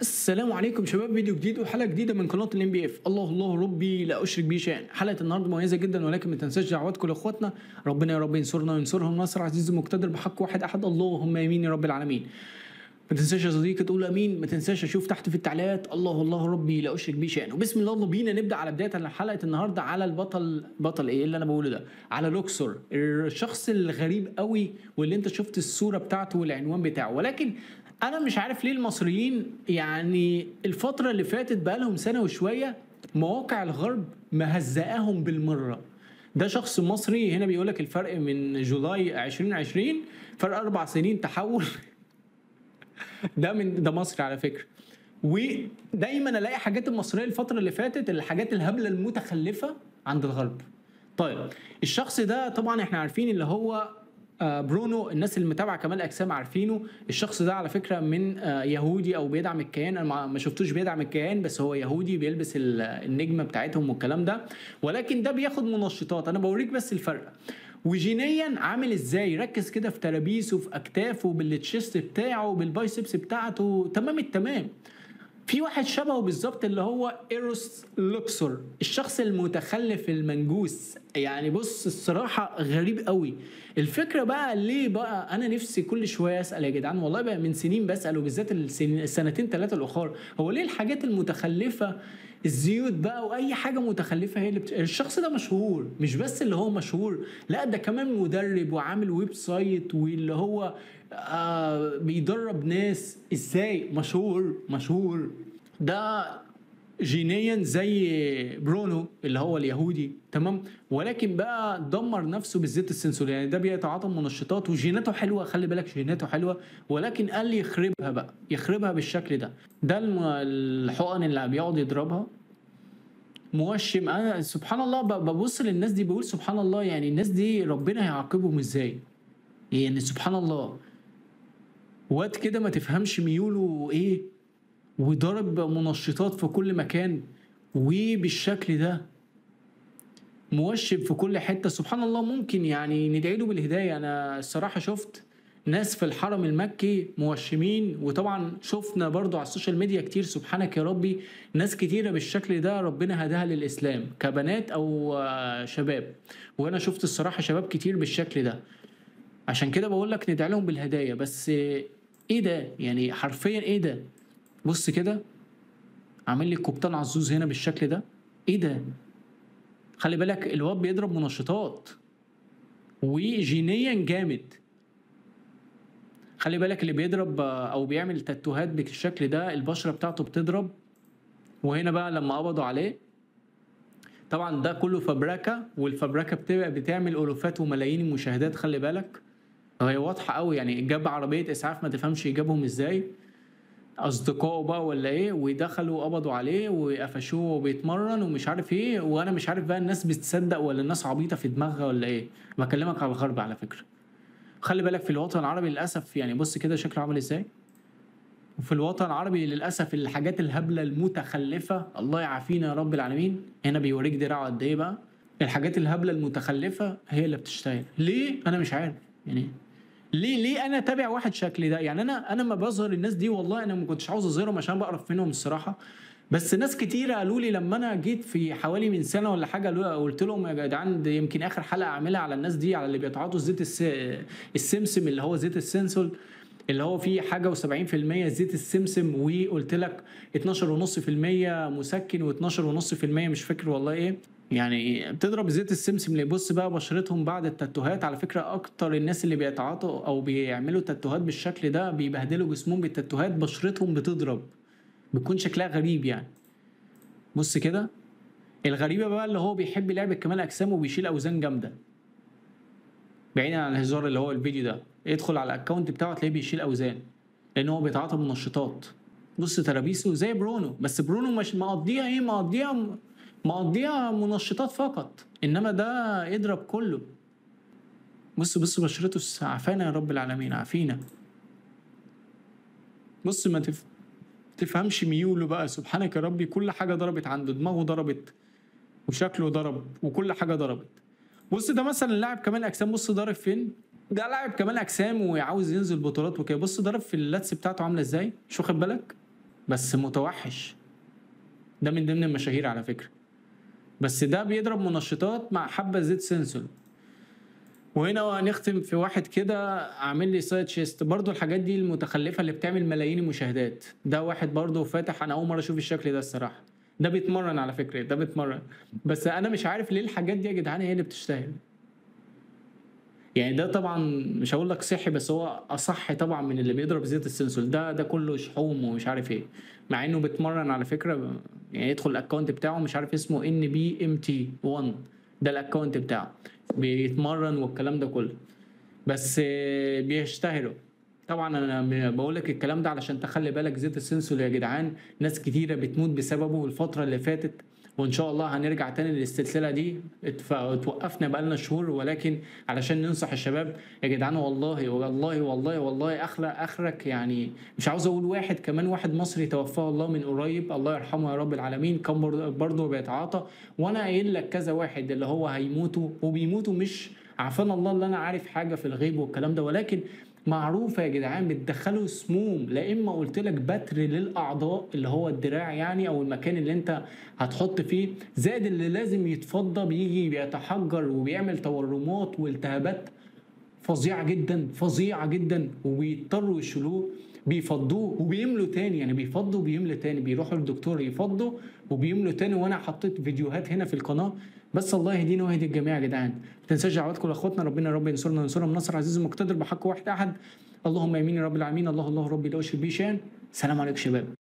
السلام عليكم شباب فيديو جديد وحلقه جديده من قناه الام بي اف الله الله ربي لا اشرك به شيئا حلقه النهارده مميزه جدا ولكن ما تنساش دعواتكم لاخواتنا ربنا يا رب ينصرنا وينصرهم نصر عزيز مقتدر بحق واحد احد اللهم امين يا رب العالمين ما تنساش يا صديقي تقول امين ما تنساش اشوف تحت في التعليقات الله الله ربي لا اشرك به شيئا وبسم الله يلا بينا نبدا على بدايه حلقه النهارده على البطل بطل ايه اللي انا بقوله ده على لوكسور الشخص الغريب قوي واللي انت شفت الصوره بتاعته والعنوان بتاعه ولكن انا مش عارف ليه المصريين يعني الفتره اللي فاتت بقى لهم سنه وشويه مواقع الغرب مهزقاهم بالمره ده شخص مصري هنا بيقول لك الفرق من جولاي 2020 فرق اربع سنين تحول ده من ده مصري على فكره ودايما الاقي حاجات المصريه الفتره اللي فاتت الحاجات الهبله المتخلفه عند الغرب طيب الشخص ده طبعا احنا عارفين اللي هو آه، برونو الناس اللي متابعه كمال اجسام عارفينه الشخص ده على فكره من آه، يهودي او بيدعم الكيان انا ما- ما شفتوش بيدعم الكيان بس هو يهودي بيلبس ال- النجمه بتاعتهم والكلام ده ولكن ده بياخد منشطات انا بوريك بس الفرق وجينيا عامل ازاي ركز كده في ترابيسه في اكتافه بالتشيست بتاعه بالبايسبس بتاعته تمام التمام في واحد شبهه بالظبط اللي هو ايروس لوكسور الشخص المتخلف المنجوس يعني بص الصراحة غريب قوي الفكرة بقى ليه بقى انا نفسي كل شوية اسأل يا جدعان والله بقى من سنين بسأل وبالذات السنين السنتين ثلاثة الاخر هو ليه الحاجات المتخلفة الزيوت بقى واي حاجه متخلفه هي اللي بت... الشخص ده مشهور مش بس اللي هو مشهور لا ده كمان مدرب وعامل ويب سايت واللي هو آه بيدرب ناس ازاي مشهور مشهور ده جينيا زي برونو اللي هو اليهودي تمام ولكن بقى دمر نفسه بالزيت السنسور يعني ده بيتعاطى منشطات وجيناته حلوه خلي بالك جيناته حلوه ولكن قال يخربها بقى يخربها بالشكل ده ده الم- الحقن اللي بيقعد يضربها موشم انا سبحان الله ب- ببص للناس دي بقول سبحان الله يعني الناس دي ربنا هيعاقبهم ازاي يعني سبحان الله واد كده ما تفهمش ميوله ايه وضرب منشطات في كل مكان وبالشكل ده موشب في كل حته سبحان الله ممكن يعني ندعي له بالهدايه انا الصراحه شفت ناس في الحرم المكي موشمين وطبعا شفنا برضو على السوشيال ميديا كتير سبحانك يا ربي ناس كتيرة بالشكل ده ربنا هداها للإسلام كبنات أو آه، شباب وأنا شفت الصراحة شباب كتير بالشكل ده عشان كده بقول لك ندعي لهم بالهداية بس آه، إيه ده يعني حرفيا إيه ده بص كده عامل لي قبطان عزوز هنا بالشكل ده إيه ده خلي بالك الواد بيضرب منشطات وجينيا جامد خلي بالك اللي بيضرب آه، او بيعمل تاتوهات بالشكل ده البشره بتاعته بتضرب وهنا بقى لما قبضوا عليه طبعا ده كله فبركه والفبركه بتبقى بتعمل الوفات وملايين المشاهدات خلي بالك هي واضحه قوي يعني جاب عربيه اسعاف ما تفهمش جابهم ازاي اصدقائه بقى ولا ايه ودخلوا قبضوا عليه وقفشوه وبيتمرن ومش عارف ايه وانا مش عارف بقى الناس بتصدق ولا الناس عبيطه في دماغها ولا ايه بكلمك على الغرب على فكره خلي بالك في الوطن العربي للاسف يعني بص كده شكله عامل ازاي وفي الوطن العربي للاسف الحاجات الهبله المتخلفه الله يعافينا يا رب العالمين هنا بيوريك دراعه قد ايه بقى الحاجات الهبله المتخلفه هي اللي بتشتغل ليه انا مش عارف يعني ليه ليه انا اتابع واحد شكلي ده يعني انا انا ما بظهر الناس دي والله انا ما كنتش عاوز اظهرهم عشان بقرف منهم الصراحه بس ناس كتيرة قالوا لي لما انا جيت في حوالي من سنه ولا حاجه قالوا- قلت لهم يا جدعان دي يمكن اخر حلقه اعملها على الناس دي على اللي بيتعاطوا زيت الس... السمسم اللي هو زيت السنسول اللي هو فيه حاجه و70% زيت السمسم وقلت لك 12.5% مسكن و12.5% مش فاكر والله ايه يعني بتضرب زيت السمسم اللي بص بقى بشرتهم بعد التاتوهات على فكره اكتر الناس اللي بيتعاطوا او بيعملوا تاتوهات بالشكل ده بيبهدلوا جسمهم بالتاتوهات بشرتهم بتضرب بتكون شكلها غريب يعني بص كده الغريبه بقى اللي هو بيحب لعبه كمال اجسام وبيشيل اوزان جامده بعيدا عن الهزار اللي هو الفيديو ده ادخل على الاكونت بتاعه تلاقيه بيشيل اوزان لان هو بيتعاطى منشطات بص ترابيسه زي برونو بس برونو مش مقضيها ايه مقضيها مقضيها منشطات فقط انما ده يضرب كله بص بص بشرته عافانا يا رب العالمين عافينا بص ما تف... تفهمش ميوله بقى سبحانك يا ربي كل حاجه ضربت عنده دماغه ضربت وشكله ضرب وكل حاجه ضربت بص ده مثلا لاعب كمال اجسام بص ضارب فين ده لاعب كمال اجسام وعاوز ينزل بطولات وكده بص ضرب في اللاتس بتاعته عامله ازاي مش واخد بالك بس متوحش ده من ضمن المشاهير على فكره بس ده بيضرب منشطات مع حبه زيت سنسول وهنا نختم في واحد كده عامل لي سايد شيست برضو الحاجات دي المتخلفه اللي بتعمل ملايين المشاهدات ده واحد برضو فاتح انا اول مره اشوف الشكل ده الصراحه ده بيتمرن على فكره ده بيتمرن بس انا مش عارف ليه الحاجات دي يا جدعان هي اللي بتشتهر يعني ده طبعا مش هقول لك صحي بس هو اصح طبعا من اللي بيضرب زيت السنسول ده ده كله شحوم ومش عارف ايه مع انه بيتمرن على فكره يعني يدخل الاكونت بتاعه مش عارف اسمه ان بي ام تي 1 ده الاكونت بتاعه بيتمرن والكلام ده كله بس آه، بيشتهروا طبعا انا بقول لك الكلام ده علشان تخلي بالك زيت السنسول يا جدعان ناس كتيره بتموت بسببه الفتره اللي فاتت وان شاء الله هنرجع تاني للسلسله دي اتف- اتوقفنا بقالنا شهور ولكن علشان ننصح الشباب يا جدعان والله والله والله والله اخلى اخرك يعني مش عاوز اقول واحد كمان واحد مصري توفاه الله من قريب الله يرحمه يا رب العالمين كان بر- برضه بيتعاطى وانا قايل لك كذا واحد اللي هو هيموتوا وبيموتوا مش عافانا الله اللي انا عارف حاجه في الغيب والكلام ده ولكن معروفة يا جدعان بتدخلوا سموم لا اما قلت لك بتر للاعضاء اللي هو الدراع يعني او المكان اللي انت هتحط فيه زائد اللي لازم يتفضى بيجي بيتحجر وبيعمل تورمات والتهابات فظيعه جدا فظيعه جدا وبيضطروا يشيلوه بيفضوه وبيملوا تاني يعني بيفضوا وبيملوا تاني بيروحوا للدكتور يفضوا وبيملوا تاني وانا حطيت فيديوهات هنا في القناه بس الله يهدينا ويهدي الجميع يا جدعان ما تنساش دعواتكم لاخواتنا ربنا يا رب ينصرنا وينصرهم نصر عزيز مقتدر بحق واحد احد اللهم امين يا رب العالمين الله الله ربي لا اشرك به شيئا سلام عليكم شباب